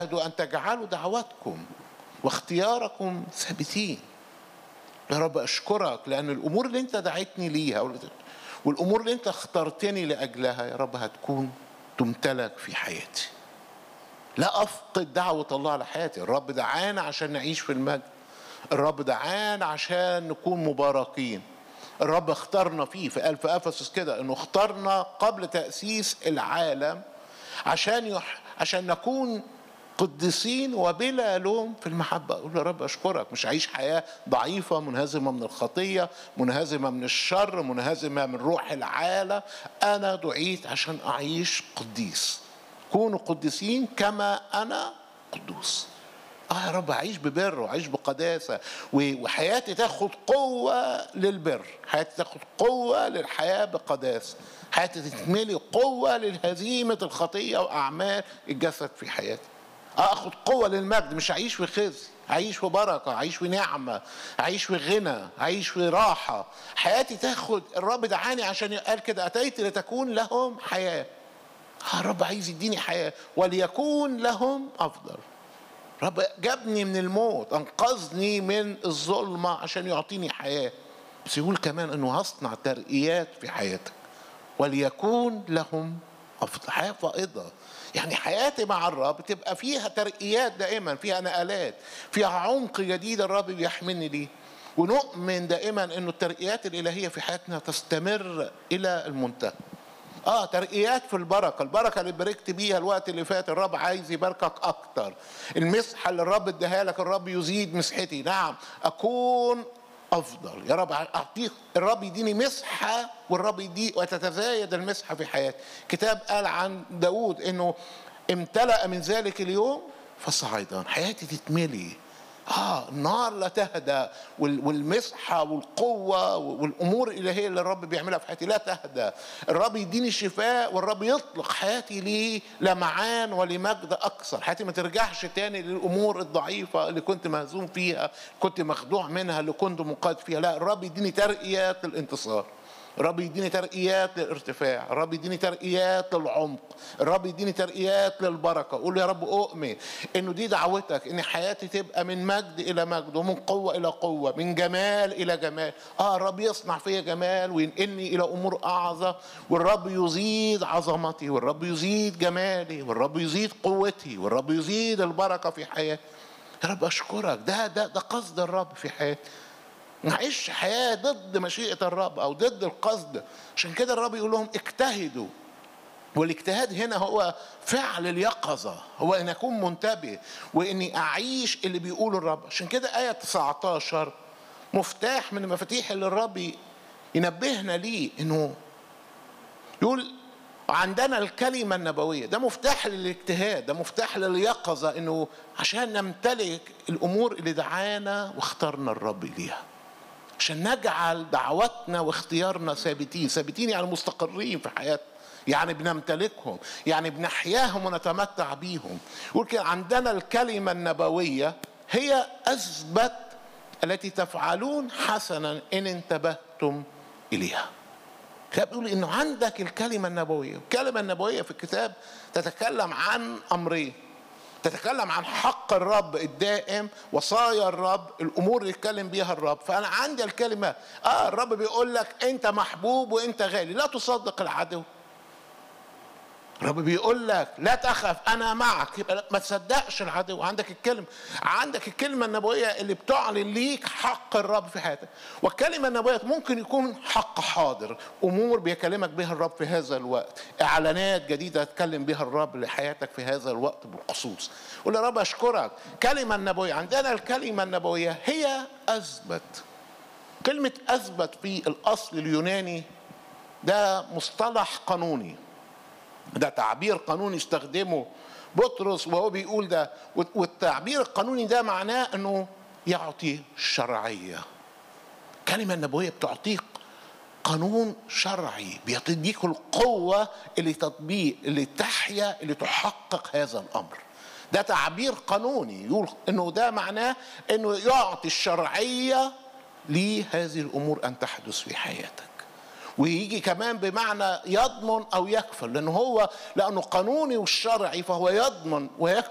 أن تجعلوا دعواتكم واختياركم ثابتين يا رب أشكرك لأن الأمور اللي أنت دعيتني ليها والأمور اللي أنت اخترتني لأجلها يا رب هتكون تمتلك في حياتي لا أفقد دعوة الله على حياتي الرب دعانا عشان نعيش في المجد الرب دعانا عشان نكون مباركين الرب اختارنا فيه فقال في افسس كده انه اختارنا قبل تاسيس العالم عشان يح... عشان نكون قديسين وبلا لوم في المحبة أقول يا رب أشكرك مش عايش حياة ضعيفة منهزمة من الخطية منهزمة من الشر منهزمة من روح العالة أنا دعيت عشان أعيش قديس كونوا قديسين كما أنا قدوس اه يا رب اعيش ببر واعيش بقداسه وحياتي تاخد قوه للبر حياتي تاخد قوه للحياه بقداسه حياتي تتملي قوه للهزيمه الخطيه واعمال الجسد في حياتي اخد قوه للمجد مش اعيش في خزي اعيش في بركه اعيش في نعمه اعيش في غنى اعيش في راحه حياتي تاخد الرب دعاني عشان قال كده اتيت لتكون لهم حياه الرب عايز يديني حياه وليكون لهم افضل رب جابني من الموت انقذني من الظلمه عشان يعطيني حياه بس يقول كمان انه هصنع ترقيات في حياتك وليكون لهم افضل حياه فائضه يعني حياتي مع الرب تبقى فيها ترقيات دائما فيها نقلات فيها عمق جديد الرب بيحملني ليه ونؤمن دائما انه الترقيات الالهيه في حياتنا تستمر الى المنتهى اه ترقيات في البركه البركه اللي باركت بيها الوقت اللي فات الرب عايز يباركك اكتر المسحه اللي الرب اداها لك الرب يزيد مسحتي نعم اكون افضل يا رب اعطيك الرب يديني مسحه والرب يدي وتتزايد المسحه في حياتي كتاب قال عن داود انه امتلأ من ذلك اليوم فصعدا حياتي تتملي اه النار لا تهدى والمسحه والقوه والامور الالهيه اللي الرب بيعملها في حياتي لا تهدى الرب يديني الشفاء والرب يطلق حياتي ليه لمعان ولمجد اكثر حياتي ما ترجعش تاني للامور الضعيفه اللي كنت مهزوم فيها كنت مخدوع منها اللي كنت مقاد فيها لا الرب يديني ترقيات للانتصار الرب يديني ترقيات للارتفاع الرب يديني ترقيات للعمق الرب يديني ترقيات للبركه قول يا رب اؤمن انه دي دعوتك ان حياتي تبقى من مجد الى مجد ومن قوه الى قوه من جمال الى جمال اه الرب يصنع فيا جمال وينقلني الى امور اعظم والرب يزيد عظمتي والرب يزيد جمالي والرب يزيد قوتي والرب يزيد البركه في حياتي يا رب اشكرك ده ده ده قصد الرب في حياتي نعيش حياة ضد مشيئة الرب أو ضد القصد عشان كده الرب يقول لهم اجتهدوا والاجتهاد هنا هو فعل اليقظة هو أن أكون منتبه وإني أعيش اللي بيقوله الرب عشان كده آية 19 مفتاح من المفاتيح اللي الرب ينبهنا ليه إنه يقول عندنا الكلمة النبوية ده مفتاح للاجتهاد ده مفتاح لليقظة إنه عشان نمتلك الأمور اللي دعانا واخترنا الرب ليها عشان نجعل دعواتنا واختيارنا ثابتين ثابتين يعني مستقرين في حياتنا يعني بنمتلكهم يعني بنحياهم ونتمتع بيهم يقول كده عندنا الكلمة النبوية هي أثبت التي تفعلون حسنا إن انتبهتم إليها الكتاب بيقول انه عندك الكلمه النبويه الكلمه النبويه في الكتاب تتكلم عن امرين تتكلم عن حق الرب الدائم وصايا الرب الامور اللي يتكلم بيها الرب فانا عندي الكلمه اه الرب بيقول لك انت محبوب وانت غالي لا تصدق العدو الرب بيقول لك لا تخف انا معك يبقى ما تصدقش العدو عندك الكلمه عندك الكلمه النبويه اللي بتعلن ليك حق الرب في حياتك والكلمه النبويه ممكن يكون حق حاضر امور بيكلمك بها الرب في هذا الوقت اعلانات جديده تكلم بها الرب لحياتك في هذا الوقت بالخصوص قول يا رب اشكرك كلمه النبويه عندنا الكلمه النبويه هي اثبت كلمه اثبت في الاصل اليوناني ده مصطلح قانوني ده تعبير قانوني استخدمه بطرس وهو بيقول ده والتعبير القانوني ده معناه انه يعطي شرعيه الكلمه النبويه بتعطيك قانون شرعي بيديك القوه اللي تطبيق اللي تحيا اللي تحقق هذا الامر ده تعبير قانوني يقول انه ده معناه انه يعطي الشرعيه لهذه الامور ان تحدث في حياتك ويجي كمان بمعنى يضمن او يكفل لانه هو لانه قانوني والشرعي فهو يضمن ويكفل